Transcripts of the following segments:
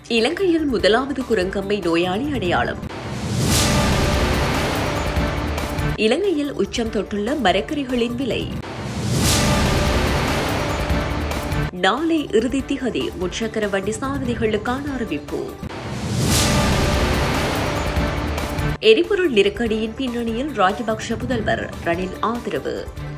இலங்கையில் முதலாவது குரங்கம்மை நோயாளி அடையாளம் இலங்கையில் உச்சம் தொட்டுள்ள மரக்கறிகளின் விலை நாளை இறுதி திகதி முச்சக்கர வண்டி சாரதிகளுக்கான அறிவிப்பு எரிபொருள் நெருக்கடியின் பின்னணியில் ராஜபக்ஷ புதல்வர் ரணில் ஆதரவு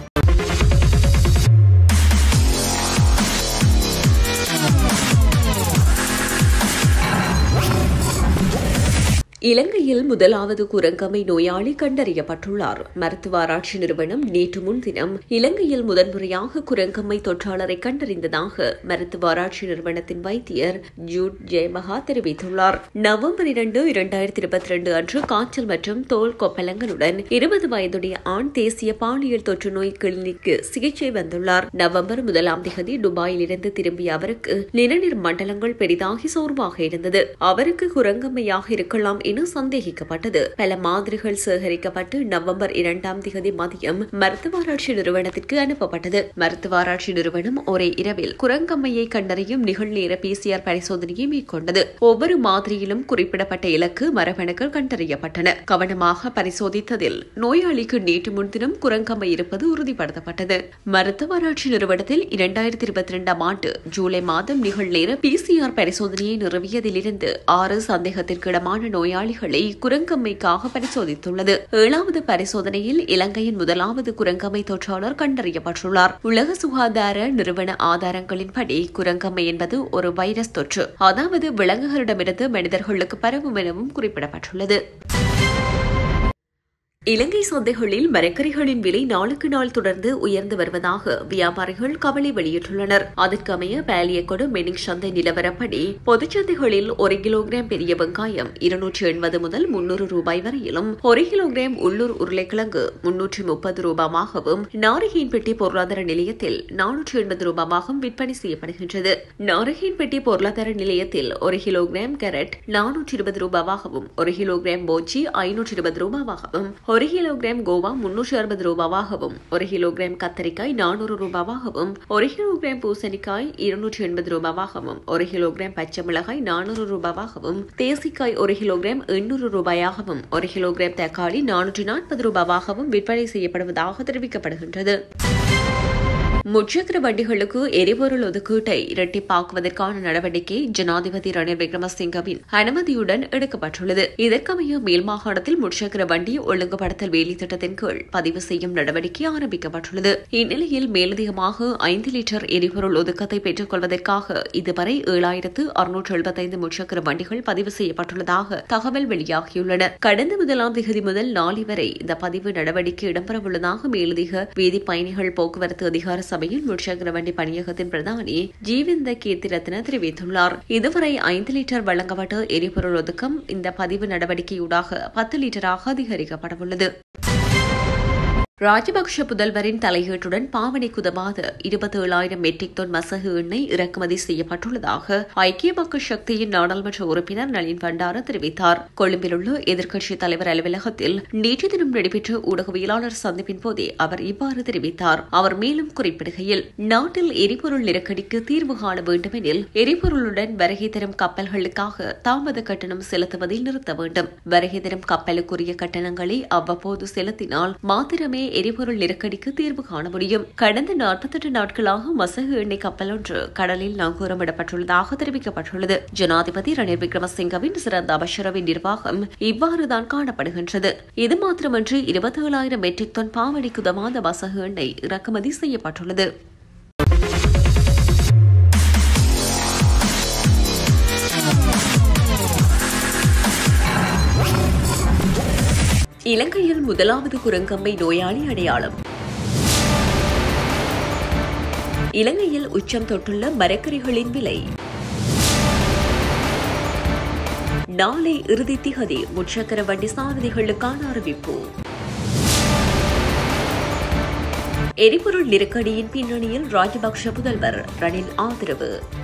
இலங்கையில் முதலாவது குரங்கம்மை நோயாளி கண்டறியப்பட்டுள்ளார் மருத்துவ ஆராய்ச்சி நிறுவனம் நேற்று முன்தினம் இலங்கையில் முதன்முறையாக குரங்கம்மை தொற்றாளரை கண்டறிந்ததாக மருத்துவ ஆராய்ச்சி நிறுவனத்தின் வைத்தியர் ஜூட் ஜெயமகா தெரிவித்துள்ளார் நவம்பர் இரண்டு இரண்டாயிரத்தி இருபத்தி ரெண்டு அன்று காய்ச்சல் மற்றும் தோல் கொப்பளங்களுடன் இருபது வயதுடைய ஆண் தேசிய பாலியல் தொற்று நோய் கிளினிக்கு சிகிச்சை வந்துள்ளார் நவம்பர் முதலாம் திகதி துபாயில் இருந்து திரும்பிய அவருக்கு நிணநீர் மண்டலங்கள் பெரிதாகி சோர்வாக இருந்தது அவருக்கு குரங்கம்மையாக இருக்கலாம் என சந்தேகிக்கப்பட்டது பல மாதிரிகள் சேகரிக்கப்பட்டு நவம்பர் இரண்டாம் திகதி மதியம் மருத்துவ ஆராய்ச்சி நிறுவனத்திற்கு அனுப்பப்பட்டது மருத்துவ ஆராய்ச்சி நிறுவனம் ஒரே இரவில் குரங்கம்மையை கண்டறியும் நிகழ்நேர பிசிஆர் பரிசோதனையை மேற்கொண்டது ஒவ்வொரு மாதிரியிலும் குறிப்பிடப்பட்ட இலக்கு மரபணுக்கள் கண்டறியப்பட்டன கவனமாக பரிசோதித்ததில் நோயாளிக்கு நேற்று முன்தினம் குரங்கம்மை இருப்பது உறுதிப்படுத்தப்பட்டது மருத்துவ ஆராய்ச்சி நிறுவனத்தில் இரண்டாயிரத்தி இருபத்தி இரண்டாம் ஆண்டு ஜூலை மாதம் நிகழ்நேர பிசிஆர் பரிசோதனையை நிறுவியதிலிருந்து ஆறு சந்தேகத்திற்கிடமான நோயாளி நோயாளிகளை குரங்கம்மைக்காக பரிசோதித்துள்ளது ஏழாவது பரிசோதனையில் இலங்கையின் முதலாவது குரங்கம்மை தொற்றாளர் கண்டறியப்பட்டுள்ளார் உலக சுகாதார நிறுவன ஆதாரங்களின்படி குரங்கம்மை என்பது ஒரு வைரஸ் தொற்று அதாவது விலங்குகளிடமிருந்து மனிதர்களுக்கு பரவும் எனவும் குறிப்பிடப்பட்டுள்ளது இலங்கை சந்தைகளில் மரக்கறிகளின் விலை நாளுக்கு நாள் தொடர்ந்து உயர்ந்து வருவதாக வியாபாரிகள் கவலை வெளியிட்டுள்ளனர் அதற்கமைய பாலியக்கொடு மெனிங் சந்தை நிலவரப்படி பொதுச்சந்தைகளில் ஒரு கிலோகிராம் பெரிய வெங்காயம் இருநூற்றி எண்பது முதல் முன்னூறு ரூபாய் வரையிலும் ஒரு கிலோகிராம் உள்ளூர் உருளைக்கிழங்கு முன்னூற்றி முப்பது ரூபாயாகவும் நாரிகையின் பொருளாதார நிலையத்தில் நானூற்றி எண்பது ரூபாயாகவும் விற்பனை செய்யப்படுகின்றது நாரிகையின் பொருளாதார நிலையத்தில் ஒரு கிலோகிராம் கேரட் நானூற்றி இருபது ரூபாயாகவும் ஒரு கிலோகிராம் போச்சி ஐநூற்றி இருபது ரூபாயாகவும் ஒரு கிலோகிராம் கோவா முன்னூற்றி அறுபது ரூபாவாகவும் ஒரு கிலோகிராம் கத்தரிக்காய் நானூறு ரூபாவாகவும் ஒரு கிலோகிராம் பூசணிக்காய் இருநூற்றி எண்பது ரூபாவாகவும் ஒரு கிலோகிராம் பச்சை மிளகாய் நானூறு ரூபாவாகவும் தேசிக்காய் ஒரு கிலோகிராம் எண்ணூறு ரூபாயாகவும் ஒரு கிலோகிராம் தக்காளி நானூற்றி நாற்பது ரூபாவாகவும் விற்பனை செய்யப்படுவதாக தெரிவிக்கப்படுகின்றது முச்சக்கர வண்டிகளுக்கு எரிபொருள் ஒதுக்கீட்டை இரட்டிப்பாக்குவதற்கான நடவடிக்கை ஜனாதிபதி ரணில் விக்ரமசிங்கவின் அனுமதியுடன் எடுக்கப்பட்டுள்ளது இதற்கமைய மேல் மாகாணத்தில் முச்சக்கர வண்டி ஒழுங்குபடுத்தல் வேலை திட்டத்தின் கீழ் பதிவு செய்யும் நடவடிக்கை ஆரம்பிக்கப்பட்டுள்ளது இந்நிலையில் மேலதிகமாக ஐந்து லிட்டர் எரிபொருள் ஒதுக்கத்தை பெற்றுக் கொள்வதற்காக இதுவரை ஏழாயிரத்து அறுநூற்று எழுபத்தைந்து முச்சக்கர வண்டிகள் பதிவு செய்யப்பட்டுள்ளதாக தகவல் வெளியாகியுள்ளன கடந்த முதலாம் தேதி முதல் நாளை வரை இந்த பதிவு நடவடிக்கை இடம்பெறவுள்ளதாக மேலதிக வீதி பயணிகள் போக்குவரத்து அதிகார சபையில் முச்சக்கர வண்டி பணியகத்தின் பிரதானி ஜீவிந்த கீர்த்திரத்ன தெரிவித்துள்ளார் இதுவரை ஐந்து லிட்டர் வழங்கப்பட்ட எரிபொருள் ஒதுக்கம் இந்த பதிவு நடவடிக்கையூடாக பத்து லிட்டராக அதிகரிக்கப்படவுள்ளது ராஜபக்ஷ புதல்வரின் தலையீட்டுடன் பாவனை குதமாத இருபத்தி ஏழாயிரம் மெட்ரிக் டன் மசகு எண்ணெய் இறக்குமதி செய்யப்பட்டுள்ளதாக ஐக்கிய மக்கள் சக்தியின் நாடாளுமன்ற உறுப்பினர் நளின் பண்டார தெரிவித்தார் கொழும்பில் உள்ள எதிர்க்கட்சித் தலைவர் அலுவலகத்தில் நேற்று தினம் நடைபெற்ற ஊடகவியலாளர் சந்திப்பின் போதே அவர் இவ்வாறு தெரிவித்தார் அவர் மேலும் குறிப்பிடுகையில் நாட்டில் எரிபொருள் நெருக்கடிக்கு தீர்வு காண வேண்டுமெனில் எரிபொருளுடன் வருகை தரும் கப்பல்களுக்காக தாமத கட்டணம் செலுத்துவதை நிறுத்த வேண்டும் வருகை தரும் கப்பலுக்குரிய கட்டணங்களை அவ்வப்போது செலுத்தினால் மாத்திரமே எரிபொருள் நெருக்கடிக்கு தீர்வு காண முடியும் கடந்த நாற்பத்தெட்டு நாட்களாக மசகு எண்ணெய் கப்பல் ஒன்று கடலில் நங்கூரமிடப்பட்டுள்ளதாக தெரிவிக்கப்பட்டுள்ளது ஜனாதிபதி ரணில் விக்ரமசிங்கவின் சிறந்த அவசரவின் நிர்வாகம் இவ்வாறுதான் காணப்படுகின்றது இது மாத்திரமன்றி இருபத்தி ஏழாயிரம் மெட்ரிக் டன் பாவடிக்கு உதவாத மசகு எண்ணெய் இறக்குமதி செய்யப்பட்டுள்ளது இலங்கையில் முதலாவது குரங்கம்மை நோயாளி அடையாளம் இலங்கையில் உச்சம் தொட்டுள்ள மரக்கறிகளின் விலை நாளை இறுதி திகதி முச்சக்கர வண்டி சாரதிகளுக்கான அறிவிப்பு எரிபொருள் நெருக்கடியின் பின்னணியில் ராஜபக்ஷ புதல்வர் ரணில் ஆதரவு